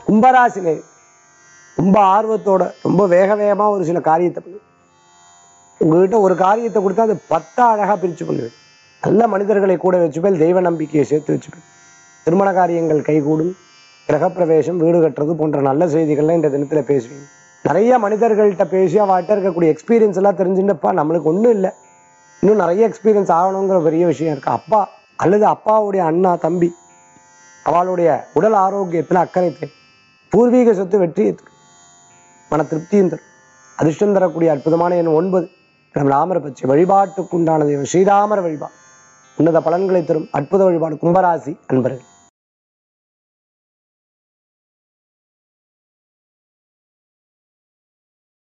கும்பராசினே ரொம்ப ஆர்வத்தோட ரொம்ப வேக வேகமா ஒரு சில காரியத்தை பண்ணு உங்ககிட்ட ஒரு காரியத்தை கொடுத்தா அது பத்தா அழகா பிரிச்சு பண்ணுவேன் நல்ல மனிதர்களை கூட வச்சுப்பேன் தெய்வ நம்பிக்கையை சேர்த்து வச்சுப்பேன் திருமண காரியங்கள் கைகூடும் கிரகப்பிரவேசம் வீடு கட்டுறது போன்ற நல்ல செய்திகள்லாம் இந்த தினத்துல பேசுவீங்க நிறைய மனிதர்கள்ட்ட பேசி அவட்ட இருக்கக்கூடிய எக்ஸ்பீரியன்ஸ் எல்லாம் தெரிஞ்சுட்டப்பா நம்மளுக்கு ஒண்ணும் இல்லை இன்னும் நிறைய எக்ஸ்பீரியன்ஸ் ஆகணுங்கிற பெரிய விஷயம் இருக்கு அப்பா அல்லது அப்பாவுடைய அண்ணா தம்பி அவளுடைய உடல் ஆரோக்கியத்துல அக்கறை தேவை பூர்வீக சொத்து வெற்றியை தரும் மன திருப்தியும் தரும் அதிர்ஷ்டம் தரக்கூடிய அற்புதமான எண் ஒன்பது நம் ராமர பச்சை வழிபாட்டுக்குண்டான தெய்வம் ஸ்ரீராமர் வழிபாடு உன்னத பலன்களை தரும் அற்புத வழிபாடு கும்பராசி அன்பர்கள்